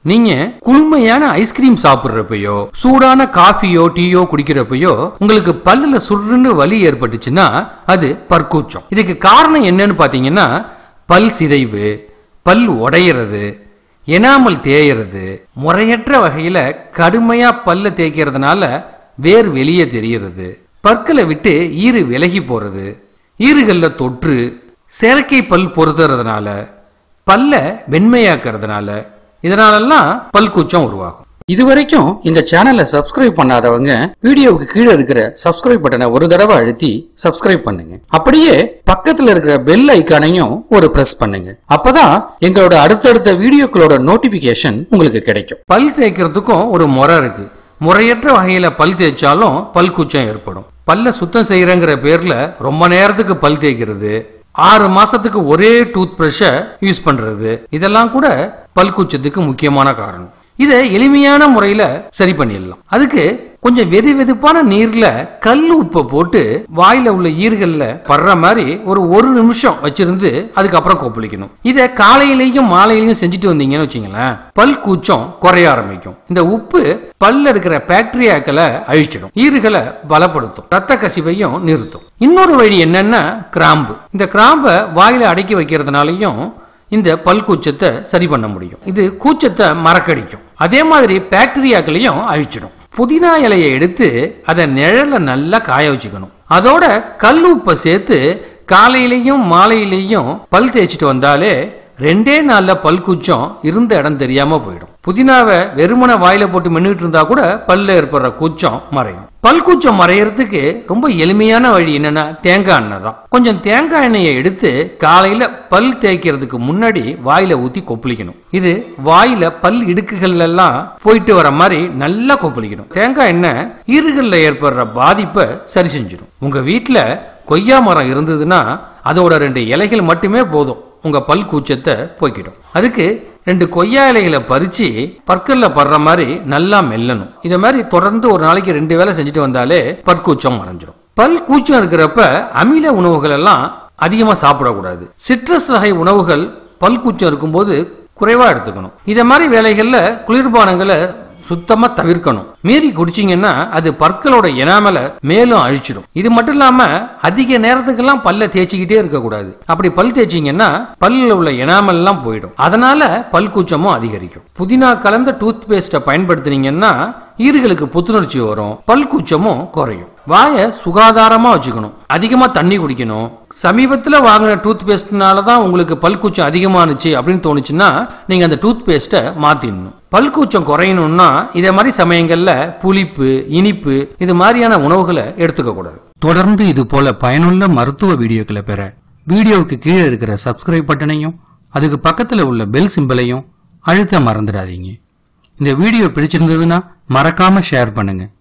நீங்க குளுமையான ஐஸ்கிரீம் சாப்பிடுறப்பயோ சூடான காஃபியோ டீயோ குடிக்கிறப்பயோ உங்களுக்கு பல்லுல சுருன்னு வலி ஏற்பட்டுச்சுன்னா அது பற்கூச்சம் இதுக்கு காரணம் என்னன்னு பாத்தீங்கன்னா பல் சிதைவு பல் உடையிறது எனாமல் தேயறது முறையற்ற வகையில கடுமையா பல்ல தேய்க்கிறதுனால வேர் வெளியே தெரியறது பற்களை விட்டு ஈறு விலகி போறது ஈறுகள்ல தொற்று செயற்கை பல் பொருத்துறதுனால பல்ல வெண்மையாக்குறதுனால இதனாலெல்லாம் பல் கூச்சம் உருவாகும் இதுவரைக்கும் எங்க சேனலை சப்ஸ்கிரைப் பண்ணாதவங்க வீடியோவுக்கு கீழே இருக்கிற சப்ஸ்கிரைப் பட்டனை ஒரு தடவை அழுத்தி சப்ஸ்கிரைப் பண்ணுங்க அப்படியே பக்கத்துல இருக்கிற பெல் ஐக்கானையும் ஒரு பிரஸ் பண்ணுங்க அப்பதான் எங்களோட அடுத்தடுத்த வீடியோக்களோட நோட்டிபிகேஷன் உங்களுக்கு கிடைக்கும் பல் தேய்க்கிறதுக்கும் ஒரு முறை இருக்கு முறையற்ற வகையில பல் தேய்ச்சாலும் பல் கூச்சம் ஏற்படும் பல்ல சுத்தம் செய்யறங்கிற பேர்ல ரொம்ப நேரத்துக்கு பல் தேய்க்கிறது ஆறு மாசத்துக்கு ஒரே டூத் பிரஷை யூஸ் பண்றது இதெல்லாம் கூட பல் கூச்சத்துக்கு முக்கியமான காரணம் இதை எளிமையான முறையில சரி பண்ணிடலாம் அதுக்கு கொஞ்சம் வெது வெதுப்பான நீர்ல கல் உப்பை போட்டு வாயில உள்ள ஈர்கள்ல படுற மாதிரி ஒரு ஒரு நிமிஷம் வச்சிருந்து அதுக்கப்புறம் கொப்பளிக்கணும் இதை காலையிலையும் மாலையிலையும் செஞ்சுட்டு வந்தீங்கன்னு வச்சுங்களேன் பல் கூச்சம் குறைய ஆரம்பிக்கும் இந்த உப்பு பல்ல இருக்கிற பாக்டீரியாக்களை அழிச்சிடும் ஈறுகளை பலப்படுத்தும் ரத்த கசிவையும் நிறுத்தும் இன்னொரு வழி என்னன்னா கிராம்பு இந்த கிராம்பை வாயில அடக்கி வைக்கிறதுனாலையும் இந்த பல் கூச்சத்தை சரி பண்ண முடியும் இது கூச்சத்தை மறக்கடிக்கும் அதே மாதிரி பாக்டீரியாக்களையும் அழிச்சிடும் புதினா இலையை எடுத்து அதை நிழல்ல நல்லா காய வச்சுக்கணும் அதோட கல் உப்பை சேர்த்து காலையிலையும் மாலையிலையும் பல் தேய்ச்சிட்டு வந்தாலே ரெண்டே நாள்ல பல் கூச்சம் இருந்த இடம் தெரியாம போயிடும் புதினாவை வெறுமனை வாயில போட்டு மென்னுட்டு இருந்தா கூட பல்ல ஏற்படுற கூச்சம் மறையும் பல் கூச்சம் மறையறதுக்கு ரொம்ப எளிமையான வழி என்னன்னா தேங்காய் எண்ணெய் தான் கொஞ்சம் தேங்காய் எண்ணெயை எடுத்து காலையில பல் தேய்க்கிறதுக்கு முன்னாடி வாயில ஊத்தி கொப்பளிக்கணும் இது வாயில பல் இடுக்குகள் எல்லாம் போயிட்டு வர மாதிரி நல்லா கொப்பளிக்கணும் தேங்காய் எண்ணெய் ஈறுகள்ல ஏற்படுற பாதிப்பை சரி செஞ்சிடும் உங்க வீட்டுல கொய்யா மரம் இருந்ததுன்னா அதோட ரெண்டு இலைகள் மட்டுமே போதும் உங்க பல் கூச்சத்தை போய்க்கிடும் அதுக்கு ரெண்டு கொய்யா இலைகளை பறிச்சு பற்கல்ல படுற மாதிரி நல்லா மெல்லணும் இதை மாதிரி தொடர்ந்து ஒரு நாளைக்கு ரெண்டு வேளை செஞ்சுட்டு வந்தாலே பற்கூச்சம் மறைஞ்சிடும் பல் கூச்சம் இருக்கிறப்ப அமில உணவுகள் எல்லாம் அதிகமாக சாப்பிடக்கூடாது சிட்ரஸ் வகை உணவுகள் பல் கூச்சம் இருக்கும்போது குறைவா எடுத்துக்கணும் இதை மாதிரி வேலைகள்ல குளிர்பானங்களை சுத்தமா தவிர்க்கணும் மீறி குடிச்சீங்கன்னா அது பற்களோட எனாமல மேலும் அழிச்சிடும் இது மட்டும் இல்லாம அதிக நேரத்துக்கெல்லாம் பல்ல தேய்ச்சிக்கிட்டே இருக்க கூடாது அப்படி பல் தேய்ச்சிங்கன்னா பல்லில் உள்ள எனாமல் எல்லாம் போயிடும் அதனால பல் கூச்சமும் அதிகரிக்கும் புதினா கலந்த டூத் பேஸ்ட்டை பயன்படுத்துனீங்கன்னா ஈறுகளுக்கு புத்துணர்ச்சி வரும் பல் கூச்சமும் குறையும் வாயை சுகாதாரமா வச்சுக்கணும் அதிகமா தண்ணி குடிக்கணும் சமீபத்துல வாங்கின டூத் பேஸ்ட்னால தான் உங்களுக்கு பல் கூச்சம் அதிகமானுச்சு அப்படின்னு தோணுச்சுன்னா நீங்க அந்த டூத் பேஸ்ட்டை மாத்திடணும் பல் கூச்சம் குறையணும்னா இதே மாதிரி சமயங்கள்ல புளிப்பு இனிப்பு இது மாதிரியான உணவுகளை எடுத்துக்க கூடாது தொடர்ந்து இது போல பயனுள்ள மருத்துவ வீடியோக்களை பெற வீடியோவுக்கு கீழே இருக்கிற சப்ஸ்கிரைப் பட்டனையும் அதுக்கு பக்கத்துல உள்ள பெல் சிம்பலையும் அழுத்த மறந்துடாதீங்க இந்த வீடியோ பிடிச்சிருந்ததுன்னா மறக்காம ஷேர் பண்ணுங்க